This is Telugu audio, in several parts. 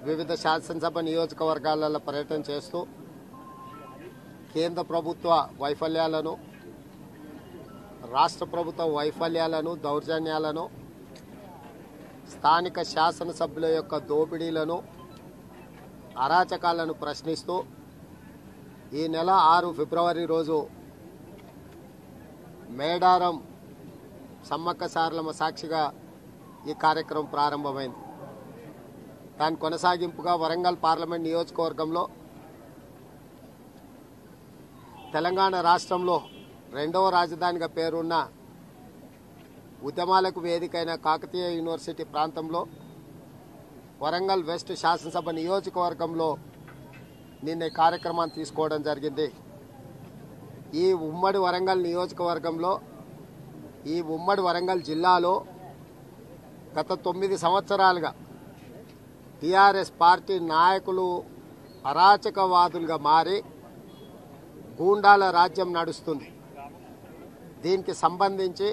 వివిధ శాసనసభ నియోజకవర్గాలలో పర్యటన చేస్తూ కేంద్ర ప్రభుత్వ వైఫల్యాలను రాష్ట్ర ప్రభుత్వ వైఫల్యాలను దౌర్జన్యాలను స్థానిక శాసనసభ్యుల యొక్క దోపిడీలను అరాచకాలను ప్రశ్నిస్తూ ఈ నెల ఆరు ఫిబ్రవరి రోజు మేడారం సమ్మక్క సారలమ్మ సాక్షిగా ఈ కార్యక్రమం ప్రారంభమైంది దాని కొనసాగింపుగా వరంగల్ పార్లమెంట్ నియోజకవర్గంలో తెలంగాణ రాష్ట్రంలో రెండవ రాజధానిగా పేరున్న ఉద్యమాలకు వేదికైన కాకతీయ యూనివర్సిటీ ప్రాంతంలో వరంగల్ వెస్ట్ శాసనసభ నియోజకవర్గంలో నిన్న ఈ కార్యక్రమాన్ని తీసుకోవడం జరిగింది ఈ ఉమ్మడి వరంగల్ నియోజకవర్గంలో ఈ ఉమ్మడి వరంగల్ జిల్లాలో గత తొమ్మిది సంవత్సరాలుగా టీఆర్ఎస్ పార్టీ నాయకులు అరాచకవాదులుగా మారి గూండాల రాజ్యం నడుస్తుంది దీనికి సంబంధించి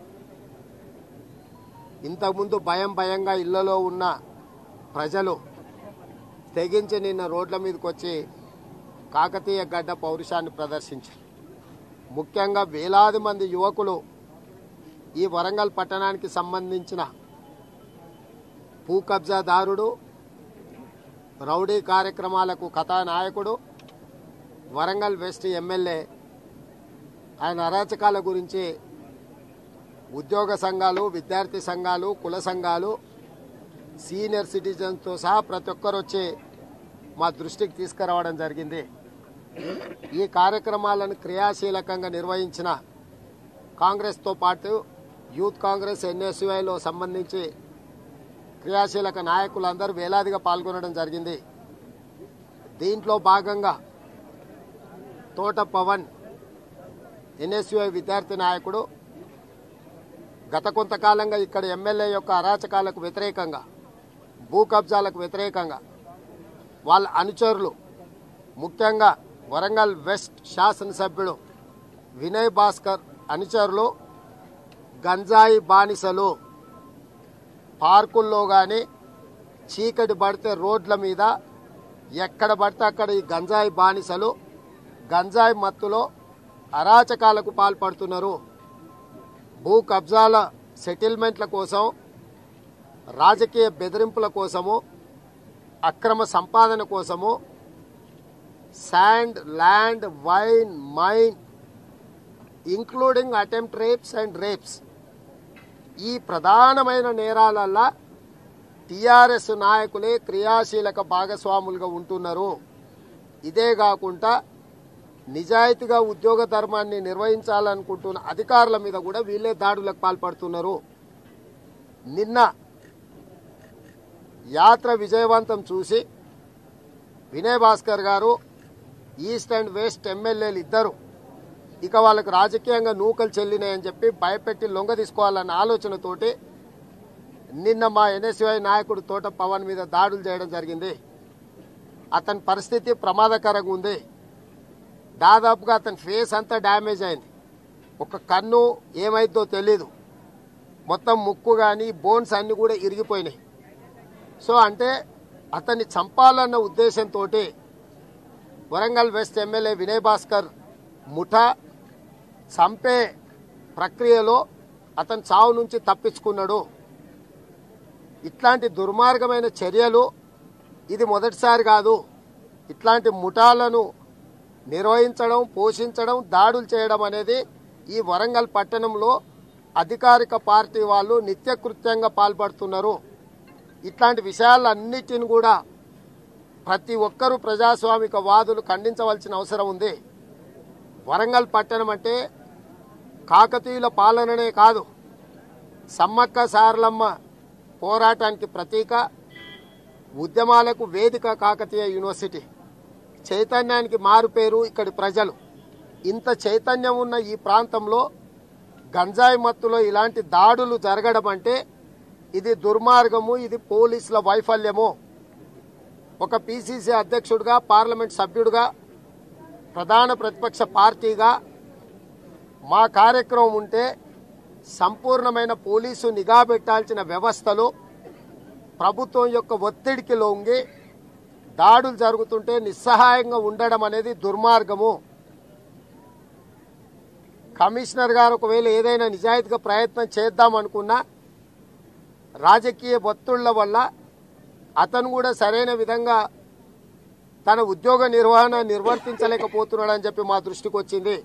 ఇంతకుముందు భయం భయంగా ఇళ్లలో ఉన్న ప్రజలు తెగించి నిన్న రోడ్ల మీదకి వచ్చి కాకతీయ గడ్డ పౌరుషాన్ని ప్రదర్శించారు ముఖ్యంగా వేలాది మంది యువకులు ఈ వరంగల్ పట్టణానికి సంబంధించిన భూ కబ్జాదారుడు రౌడీ కార్యక్రమాలకు కథానాయకుడు వరంగల్ వెస్ట్ ఎమ్మెల్యే ఆయన అరాచకాల గురించి ఉద్యోగ సంఘాలు విద్యార్థి సంఘాలు కుల సంఘాలు సీనియర్ సిటిజన్స్తో సహా ప్రతి ఒక్కరు వచ్చి మా దృష్టికి తీసుకురావడం జరిగింది ఈ కార్యక్రమాలను క్రియాశీలకంగా నిర్వహించిన కాంగ్రెస్తో పాటు యూత్ కాంగ్రెస్ ఎన్ఎస్యుఐలో సంబంధించి క్రియాశీలక నాయకులందరూ వేలాదిగా పాల్గొనడం జరిగింది దీంట్లో భాగంగా తోట పవన్ ఎన్ఎస్యుఐ విద్యార్థి నాయకుడు గత కొంతకాలంగా ఇక్కడ ఎమ్మెల్యే యొక్క అరాచకాలకు వ్యతిరేకంగా భూ కబ్జాలకు వ్యతిరేకంగా వాళ్ళ అనుచరులు ముఖ్యంగా వరంగల్ వెస్ట్ శాసనసభ్యుడు వినయ్ భాస్కర్ అనుచరులు గంజాయి బానిసలు పార్కుల్లో కానీ చీకటి పడితే రోడ్ల మీద ఎక్కడ పడితే అక్కడ ఈ గంజాయి బానిసలు గంజాయి మత్తులో అరాచకాలకు పాల్పడుతున్నారు భూ కబ్జాల సెటిల్మెంట్ల కోసం రాజకీయ బెదిరింపుల కోసము అక్రమ సంపాదన కోసము sand land wine mine including attempt rapes and rapes ఈ ప్రధానమైన నేరాలల్లా టిఆర్ఎస్ నాయకులే క్రియాశీలక భాగస్వాములుగా ఉంటున్నారు ఇదే కాకుండా నిజాయితీగా ఉద్యోగ ధర్మాన్ని నిర్వహించాలనుకుంటున్న అధికారుల మీద కూడా వీళ్ళే దాడులకు పాల్పడుతున్నారు నిన్న యాత్ర విజయవంతం చూసి వినయ్ భాస్కర్ గారు ఈస్ట్ అండ్ వెస్ట్ ఎమ్మెల్యేలు ఇద్దరు ఇక వాళ్ళకు రాజకీయంగా నూకలు చెల్లినాయని చెప్పి భయపెట్టి లొంగ తీసుకోవాలన్న ఆలోచనతోటి నిన్న మా ఎన్ఎస్యుఐ నాయకుడు తోట పవన్ మీద దాడులు చేయడం జరిగింది అతని పరిస్థితి ప్రమాదకరంగా ఉంది దాదాపుగా అతని ఫేస్ అంతా డ్యామేజ్ అయింది ఒక కన్ను ఏమైందో తెలీదు మొత్తం ముక్కు కానీ బోన్స్ అన్ని కూడా ఇరిగిపోయినాయి సో అంటే అతన్ని చంపాలన్న ఉద్దేశంతో వరంగల్ వెస్ట్ ఎమ్మెల్యే వినయ్ భాస్కర్ ముఠా చంపే ప్రక్రియలో అతను చావు నుంచి తప్పించుకున్నాడు ఇట్లాంటి దుర్మార్గమైన చర్యలు ఇది మొదటిసారి కాదు ఇట్లాంటి ముఠాలను నిర్వహించడం పోషించడం దాడులు చేయడం అనేది ఈ వరంగల్ పట్టణంలో అధికారిక పార్టీ వాళ్ళు నిత్యకృత్యంగా పాల్పడుతున్నారు ఇట్లాంటి విషయాలన్నిటిని కూడా ప్రతి ఒక్కరూ ప్రజాస్వామిక వాదులు ఖండించవలసిన అవసరం ఉంది వరంగల్ పట్టణం అంటే కాకతీయుల పాలననే కాదు సమ్మక్క సారలమ్మ పోరాటానికి ప్రతీక ఉద్యమాలకు వేదిక కాకతీయ యూనివర్సిటీ చైతన్యానికి మారు పేరు ఇక్కడి ప్రజలు ఇంత చైతన్యం ఉన్న ఈ ప్రాంతంలో గంజాయి మత్తులో ఇలాంటి దాడులు జరగడం అంటే ఇది దుర్మార్గము ఇది పోలీసుల వైఫల్యము ఒక పిసిసి అధ్యక్షుడిగా పార్లమెంట్ సభ్యుడిగా ప్రధాన ప్రతిపక్ష పార్టీగా మా కార్యక్రమం ఉంటే సంపూర్ణమైన పోలీసు నిఘా పెట్టాల్సిన వ్యవస్థలు ప్రభుత్వం యొక్క ఒత్తిడికి లొంగి దాడులు జరుగుతుంటే నిస్సహాయంగా ఉండడం అనేది దుర్మార్గము కమిషనర్ గారు ఒకవేళ ఏదైనా నిజాయితీగా ప్రయత్నం చేద్దాం అనుకున్నా రాజకీయ ఒత్తిళ్ల వల్ల అతను కూడా సరైన విధంగా తన ఉద్యోగ నిర్వహణ నిర్వర్తించలేకపోతున్నాడని చెప్పి మా దృష్టికి వచ్చింది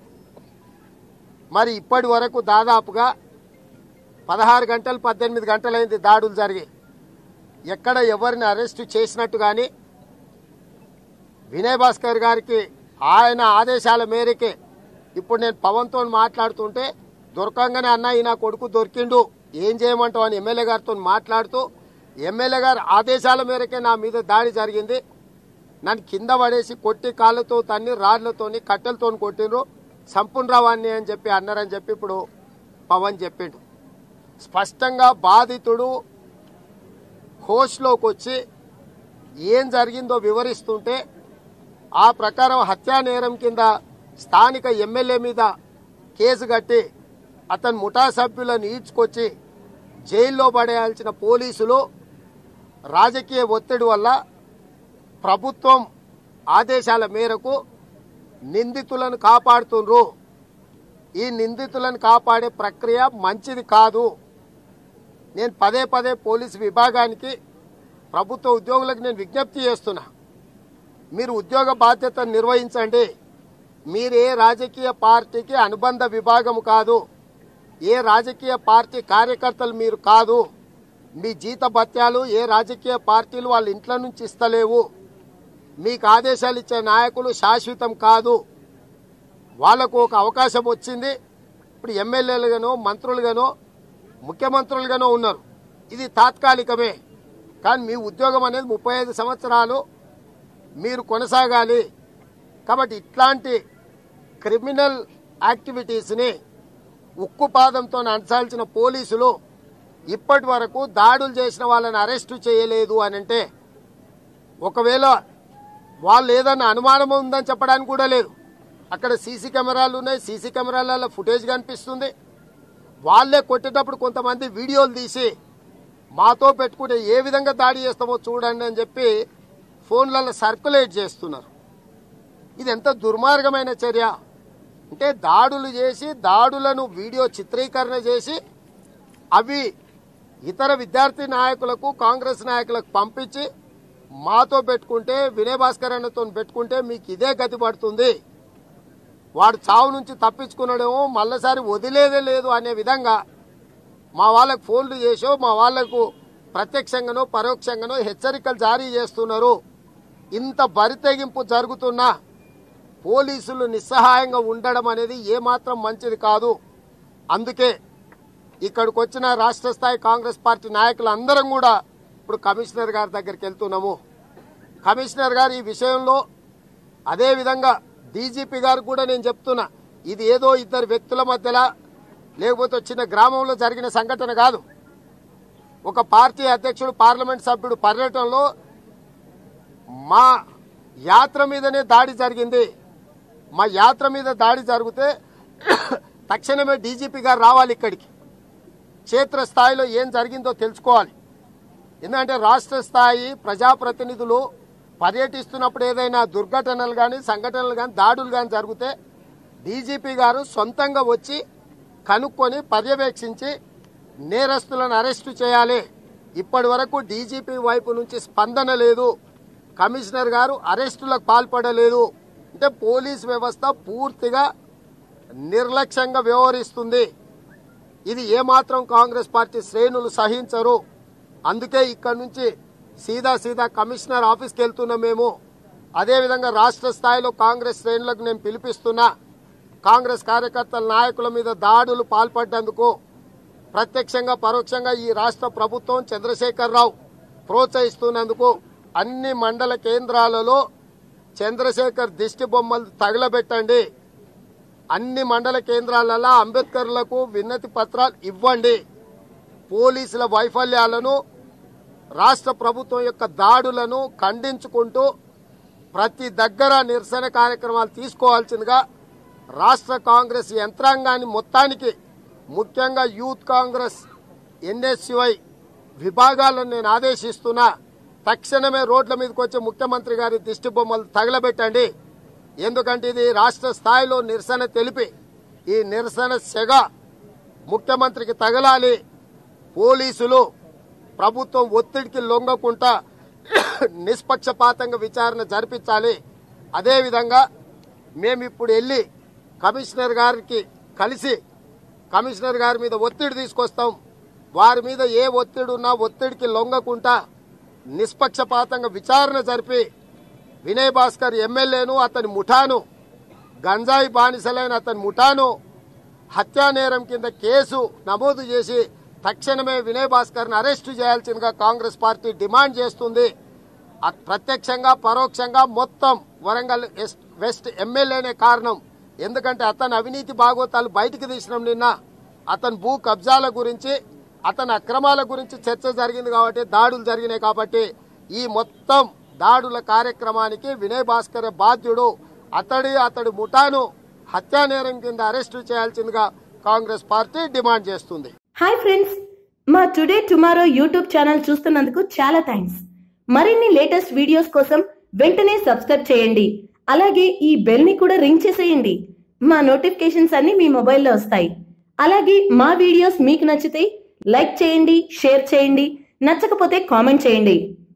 మరి ఇప్పటి వరకు దాదాపుగా పదహారు గంటలు పద్దెనిమిది గంటలైంది దాడులు జరిగి ఎక్కడ ఎవరిని అరెస్టు చేసినట్టు కానీ వినయ్ భాస్కర్ గారికి ఆయన ఆదేశాల మేరకే ఇప్పుడు నేను పవన్తో మాట్లాడుతుంటే దొరకంగానే అన్న ఈ నా కొడుకు దొరికిండు ఏం చేయమంటావు అని ఎమ్మెల్యే గారితో మాట్లాడుతూ ఎమ్మెల్యే గారి ఆదేశాల మేరకే నా మీద దాడి జరిగింది నన్ను కింద పడేసి కొట్టి కాళ్ళతో తన్ని రాళ్లతోని కట్టెలతో కొట్టిండ్రు సంపునరావాన్ని అని చెప్పి అన్నారని చెప్పి ఇప్పుడు పవన్ చెప్పిండు స్పష్టంగా బాధితుడు హోష్లోకి వచ్చి ఏం జరిగిందో వివరిస్తుంటే ఆ ప్రకారం హత్యా నేరం కింద స్థానిక ఎమ్మెల్యే మీద కేసు కట్టి అతని ముఠా సభ్యులను ఈడ్చుకొచ్చి జైల్లో పడేయాల్సిన పోలీసులు రాజకీయ ఒత్తిడి వల్ల ప్రభుత్వం ఆదేశాల మేరకు నిందితులను కాపాడుతుండ్రు ఈ నిందితులను కాపాడే ప్రక్రియ మంచిది కాదు నేను పదే పదే పోలీసు విభాగానికి ప్రభుత్వ ఉద్యోగులకు నేను విజ్ఞప్తి చేస్తున్నా మీరు ఉద్యోగ బాధ్యతను నిర్వహించండి మీరు ఏ రాజకీయ పార్టీకి అనుబంధ విభాగం కాదు ఏ రాజకీయ పార్టీ కార్యకర్తలు మీరు కాదు మీ జీత భత్యాలు ఏ రాజకీయ పార్టీలు వాళ్ళ ఇంట్లో నుంచి ఇస్తలేవు మీకు ఆదేశాలు ఇచ్చే నాయకులు శాశ్వతం కాదు వాళ్లకు ఒక అవకాశం వచ్చింది ఇప్పుడు ఎమ్మెల్యేలుగానో మంత్రులుగానో ముఖ్యమంత్రులుగానో ఉన్నారు ఇది తాత్కాలికమే కానీ మీ ఉద్యోగం అనేది ముప్పై ఐదు సంవత్సరాలు మీరు కొనసాగాలి కాబట్టి ఇట్లాంటి క్రిమినల్ యాక్టివిటీస్ని ఉక్కుపాదంతో నడచాల్సిన పోలీసులు ఇప్పటి వరకు దాడులు చేసిన వాళ్ళని అరెస్టు చేయలేదు అని అంటే ఒకవేళ వాళ్ళు ఏదన్నా అనుమానం ఉందని చెప్పడానికి కూడా లేదు అక్కడ సీసీ కెమెరాలు ఉన్నాయి సీసీ కెమెరాలలో ఫుటేజ్ కనిపిస్తుంది వాళ్ళే కొట్టేటప్పుడు కొంతమంది వీడియోలు తీసి మాతో పెట్టుకుంటే ఏ విధంగా దాడి చేస్తామో చూడండి అని చెప్పి ఫోన్లలో సర్క్యులేట్ చేస్తున్నారు ఇది ఎంత దుర్మార్గమైన చర్య అంటే దాడులు చేసి దాడులను వీడియో చిత్రీకరణ చేసి అవి ఇతర విద్యార్థి నాయకులకు కాంగ్రెస్ నాయకులకు పంపించి మాతో పెట్టుకుంటే వినయ్ భాస్కర్ అన్నతో పెట్టుకుంటే మీకు ఇదే గతి పడుతుంది వాడు చావు నుంచి తప్పించుకున్నాడేమో మళ్ళీసారి వదిలేదే లేదు అనే విధంగా మా వాళ్ళకు ఫోన్లు చేసో మా వాళ్లకు ప్రత్యక్షంగానో పరోక్షంగానో హెచ్చరికలు జారీ చేస్తున్నారు ఇంత బరితెగింపు జరుగుతున్నా పోలీసులు నిస్సహాయంగా ఉండడం అనేది ఏమాత్రం మంచిది కాదు అందుకే ఇక్కడికి వచ్చిన రాష్ట్ర స్థాయి కాంగ్రెస్ పార్టీ నాయకులు అందరం కూడా ఇప్పుడు కమిషనర్ గారి దగ్గరికి వెళ్తున్నాము కమిషనర్ గారు ఈ విషయంలో అదే విధంగా డీజీపీ గారు కూడా నేను చెప్తున్నా ఇది ఏదో ఇద్దరు వ్యక్తుల మధ్యలో లేకపోతే చిన్న గ్రామంలో జరిగిన సంఘటన కాదు ఒక పార్టీ అధ్యక్షుడు పార్లమెంట్ సభ్యుడు పర్యటనలో మా యాత్ర మీదనే దాడి జరిగింది మా యాత్ర మీద దాడి జరిగితే తక్షణమే డీజీపీ గారు రావాలి ఇక్కడికి క్షేత్ర స్థాయిలో ఏం జరిగిందో తెలుసుకోవాలి ఎందుకంటే రాష్ట్ర స్థాయి ప్రజాప్రతినిధులు పర్యటిస్తున్నప్పుడు ఏదైనా దుర్ఘటనలు కానీ సంఘటనలు కానీ దాడులు కానీ జరిగితే డీజీపీ గారు సొంతంగా వచ్చి కనుక్కొని పర్యవేక్షించి నేరస్తులను అరెస్టు చేయాలి ఇప్పటి వరకు డీజీపీ వైపు నుంచి స్పందన లేదు కమిషనర్ గారు అరెస్టులకు పాల్పడలేదు అంటే పోలీస్ వ్యవస్థ పూర్తిగా నిర్లక్ష్యంగా వ్యవహరిస్తుంది ఇది ఏమాత్రం కాంగ్రెస్ పార్టీ శ్రేణులు సహించరు అందుకే ఇక్కడ నుంచి సీదా సీదా కమిషనర్ ఆఫీస్కి వెళ్తున్నాం మేము అదేవిధంగా రాష్ట్ర స్థాయిలో కాంగ్రెస్ శ్రేణులకు నేను పిలిపిస్తున్నా కాంగ్రెస్ కార్యకర్తల నాయకుల మీద దాడులు పాల్పడ్డందుకు ప్రత్యక్షంగా పరోక్షంగా ఈ రాష్ట్ర ప్రభుత్వం చంద్రశేఖరరావు ప్రోత్సహిస్తున్నందుకు అన్ని మండల కేంద్రాలలో చంద్రశేఖర్ దిష్టి బొమ్మలు తగలబెట్టండి అన్ని మండల కేంద్రాలలో అంబేద్కర్లకు విన్నతి పత్రాలు ఇవ్వండి పోలీసుల వైఫల్యాలను రాష్ట్ర ప్రభుత్వం యొక్క దాడులను ఖండించుకుంటూ ప్రతి దగ్గర నిరసన కార్యక్రమాలు తీసుకోవాల్సిందిగా రాష్ట్ర కాంగ్రెస్ యంత్రాంగాన్ని మొత్తానికి ముఖ్యంగా యూత్ కాంగ్రెస్ ఎన్ఎస్యుఐ విభాగాలను నేను ఆదేశిస్తున్నా తక్షణమే రోడ్ల మీదకి వచ్చి ముఖ్యమంత్రి గారి దిష్టి బొమ్మలు తగలబెట్టండి ఎందుకంటే ఇది రాష్ట్ర స్థాయిలో నిరసన తెలిపి ఈ నిరసన సెగ ముఖ్యమంత్రికి తగలాలి పోలీసులు ప్రభుత్వం ఒత్తిడికి లొంగకుండా నిష్పక్షపాతంగా విచారణ జరిపించాలి అదేవిధంగా మేము ఇప్పుడు వెళ్ళి కమిషనర్ గారికి కలిసి కమిషనర్ గారి మీద ఒత్తిడి తీసుకొస్తాం వారి మీద ఏ ఒత్తిడి ఉన్నా ఒత్తిడికి లొంగకుండా నిష్పక్షపాతంగా విచారణ జరిపి వినయ్ భాస్కర్ ఎమ్మెల్యేను అతని ముఠాను గంజాయి బానిసలైన అతని ముఠాను హత్యా నేరం కింద కేసు నమోదు చేసి తక్షణమే వినయ్ భాస్కర్ని అరెస్టు చేయాల్సిందిగా కాంగ్రెస్ పార్టీ డిమాండ్ చేస్తుంది అ- ప్రత్యక్షంగా పరోక్షంగా మొత్తం వరంగల్ ఎస్- వెస్ట్ ఎమ్మెల్యేనే కారణం ఎందుకంటే అతని అవినీతి భాగోతాలు బయటికి తీసినాం నిన్న అతని భూ కబ్జాల గురించి అతని అక్రమాల గురించి చర్చ జరిగింది కాబట్టి దాడులు జరిగినాయి కాబట్టి ఈ మొత్తం దాడుల కార్యక్రమానికి వినయ్ భాస్కర్ బాధ్యుడు అతడి అతడి ముఠాను హత్యా నేరం కింద అరెస్టు చేయాల్సిందిగా కాంగ్రెస్ పార్టీ డిమాండ్ చేస్తుంది హాయ్ ఫ్రెండ్స్ మా టుడే టుమారో యూట్యూబ్ ఛానల్ చూస్తున్నందుకు చాలా థ్యాంక్స్ మరిన్ని లేటెస్ట్ వీడియోస్ కోసం వెంటనే సబ్స్క్రైబ్ చేయండి అలాగే ఈ బెల్ ని కూడా రింగ్ చేసేయండి మా నోటిఫికేషన్స్ అన్ని మీ మొబైల్లో వస్తాయి అలాగే మా వీడియోస్ మీకు నచ్చితే లైక్ చేయండి షేర్ చేయండి నచ్చకపోతే కామెంట్ చేయండి